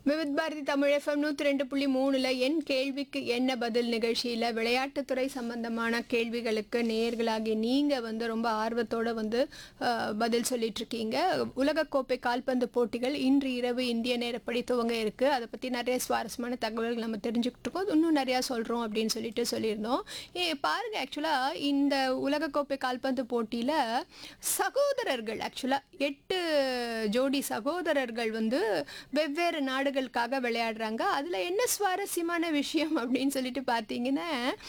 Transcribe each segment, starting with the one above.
Vividh Bharathi Tamil FM நூற்றி ரெண்டு புள்ளி மூணுல என் கேள்விக்கு என்ன பதில் நிகழ்ச்சியில் விளையாட்டுத்துறை சம்பந்தமான கேள்விகளுக்கு நேயர்களாகி நீங்கள் வந்து ரொம்ப ஆர்வத்தோட வந்து அஹ், பதில் சொல்லிட்டு இருக்கீங்க உலகக்கோப்பை கால்பந்து போட்டிகள் இன்று இரவு இந்திய நேரப்படி துவங்க இருக்கு அதை பற்றி நிறைய சுவாரஸ்யமான தகவல்கள் நம்ம தெரிஞ்சுக்கிட்டு இருக்கோம் இன்னும் நிறையா சொல்கிறோம் அப்படின்னு சொல்லிட்டு சொல்லியிருந்தோம் ஏ பாருங்க ஆக்சுவலாக இந்த உலகக்கோப்பை கால்பந்து போட்டியில் சகோதரர்கள் ஆக்சுவலாக எட்டு ஜோடி சகோதரர்கள் வந்து வெவ்வேறு நாடுகளுக்காக விளையாடுறாங்க அதில் என்ன சுவாரஸ்யமான விஷயம் அப்படின்னு சொல்லிட்டு பார்த்தீங்கன்னா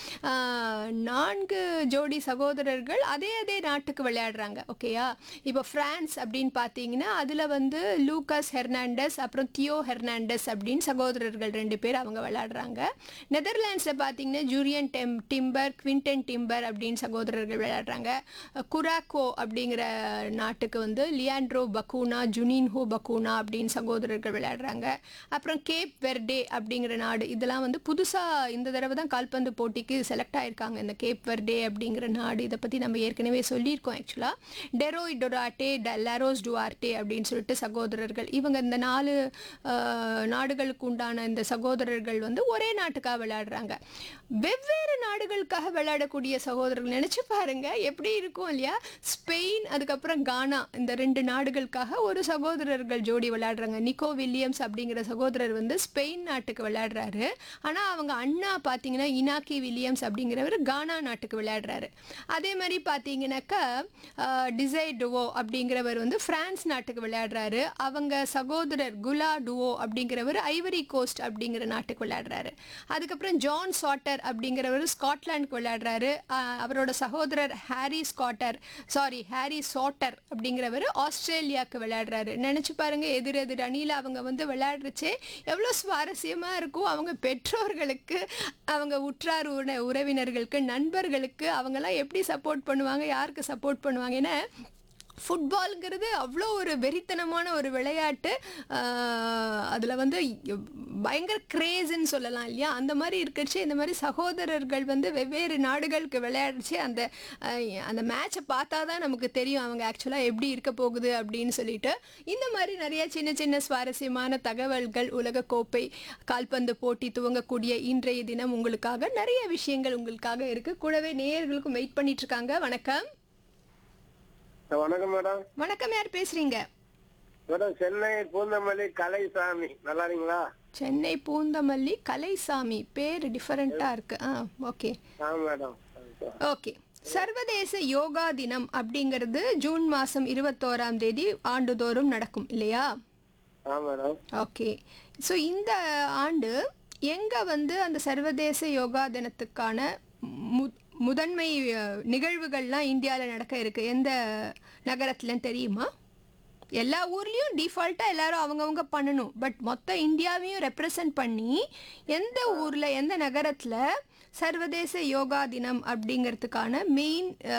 ஆஹ், நான்கு ஜோடி சகோதரர்கள் அதே அதே நாட்டுக்கு விளையாடுறாங்க ஓகேயா இப்போ பிரான்ஸ் அப்படின்னு பார்த்தீங்கன்னா அதில் வந்து லூகாஸ் ஹெர்னாண்டஸ் அப்புறம் தியோ ஹெர்னாண்டஸ் அப்படின்னு சகோதரர்கள் ரெண்டு பேர் அவங்க விளையாடுறாங்க நெதர்லாண்ட்ஸில் பார்த்தீங்கன்னா ஜூரியன் டெம் டிம்பர் குவிண்டன் டிம்பர் அப்படின்னு சகோதரர்கள் விளையாடுறாங்க குராக்கோ அப்படிங்கிற நாட்டுக்கு வந்து லியாண்ட்ரோ பக்கூனா ஜுனின்ஹோ பக்கூனா அப்படின்னு சகோதரர்கள் விளையாடுறாங்க அப்புறம் கேப் வெர்டே அப்படிங்கிற நாடு இதெல்லாம் வந்து புதுசாக இந்த தடவை தான் கால்பந்து போட்டிக்கு செலக்ட் ஆயிருக்காங்க இந்த கேப் வெர்டே அப்படிங்கிற நாடு இதை பற்றி நம்ம ஏற்கனவே சொல்லியிருக்கோம் ஆக்சுவலாக டெரோய் டொராட்டே ட லாரோஸ் டுவார்டே அப்படின்னு சொல்லிட்டு சகோதரர்கள் இவங்க இந்த நாலு ஆஹ், நாடுகளுக்கு உண்டான இந்த சகோதரர்கள் வந்து ஒரே நாட்டுக்காக விளையாடுறாங்க வெவ்வேறு நாடுகளுக்காக விளையாடக்கூடிய சகோதரர்கள் நினைச்சு பாருங்க எப்படி இருக்கும் இல்லையா ஸ்பெயின் அதுக்கப்புறம் கானா இந்த ரெண்டு நாடுகளுக்காக ஒரு சகோதரர்கள் ஜோடி விளையாடுறாங்க நிக்கோ வில்லியம்ஸ் அப்படிங்கிற சகோதரர் வந்து ஸ்பெயின் நாட்டுக்கு விளையாடுறாரு ஆனால் அவங்க அண்ணா பார்த்தீங்கன்னா இனாக்கி வில்லியம்ஸ் அப்படிங்கிறவர் கானா நாட்டுக்கு விளையாடுறாரு அதே மாதிரி பார்த்தீங்கன்னாக்கா டிசை டுவோ அப்படிங்கிறவர் வந்து பிரான்ஸ் நாட்டுக்கு விளையாடுறாரு அவங்க சகோதரர் குலா டுவோ அப்படிங்கிறவர் ஐவரி கோஸ்ட் அப்படிங்கிற நாட்டுக்கு விளையாடுறாரு அதுக்கப்புறம் ஜான் சாட்டர் அப்படிங்கிறவர் ஸ்காட்லாண்டுக்கு விளையாடுறாரு ஆஹ் அவரோட சகோதரர் Harry Scotter sorry Harry Souttar அப்படிங்கிறவர் ஆஸ்திரேலியாவுக்கு விளையாடுறாரு நினச்சி பாருங்க எதிர் எதிர் அணியில் அவங்க வந்து விளையாடுறச்சே எவ்வளோ சுவாரஸ்யமாக இருக்கும் அவங்க பெற்றோர்களுக்கு அவங்க உற்றார் உற- உறவினர்களுக்கு நண்பர்களுக்கு அவங்கெல்லாம் எப்படி சப்போர்ட் பண்ணுவாங்க யாருக்கு சப்போர்ட் பண்ணுவாங்க ஏன்னா ஃபுட்பாலுங்கிறது அவ்வளோ ஒரு வெறித்தனமான ஒரு விளையாட்டு அதில் வந்து பயங்கர கிரேஸ்ன்னு சொல்லலாம் இல்லையா அந்த மாதிரி இருக்கிறச்சு இந்த மாதிரி சகோதரர்கள் வந்து வெவ்வேறு நாடுகளுக்கு விளையாடுச்சு அந்த ஆஹ், அந்த மேட்சை பார்த்தா தான் நமக்கு தெரியும் அவங்க ஆக்சுவலாக எப்படி இருக்க போகுது அப்படின்னு சொல்லிட்டு இந்த மாதிரி நிறைய சின்ன சின்ன சுவாரஸ்யமான தகவல்கள் உலகக்கோப்பை கால்பந்து போட்டி துவங்கக்கூடிய இன்றைய தினம் உங்களுக்காக நிறைய விஷயங்கள் உங்களுக்காக இருக்கு கூடவே நேயர்களுக்கும் வெயிட் பண்ணிட்டு இருக்காங்க வணக்கம் வணக்கம் மேடம் வணக்கம் யார் பேசுறீங்க மேடம் சென்னை பூந்தமல்லி கலைசாமி நல்லா இருக்கீங்களா சென்னை பூந்தமல்லி கலைசாமி பேர் டிஃபரெண்டா இருக்கு ஆ ஓகே ஆ மேடம் ஓகே சர்வதேச யோகா தினம் அப்படிங்கிறது ஜூன் மாதம் இருபத்தோராம் தேதி ஆண்டுதோறும் நடக்கும் இல்லையா ஆ மேடம் ஓகே ஸோ இந்த ஆண்டு எங்கே வந்து அந்த சர்வதேச யோகா தினத்துக்கான மு முதன்மை அஹ், நிகழ்வுகள்லாம் இந்தியாவில் நடக்க இருக்கு எந்த நகரத்துலன்னு தெரியுமா எல்லா ஊர்லேயும் டிஃபால்ட்டாக எல்லாரும் அவங்கவுங்க பண்ணணும் பட் மொத்த இந்தியாவையும் ரெப்ரசன்ட் பண்ணி எந்த ஊரில் எந்த நகரத்தில் சர்வதேச யோகா தினம் அப்படிங்கிறதுக்கான மெயின்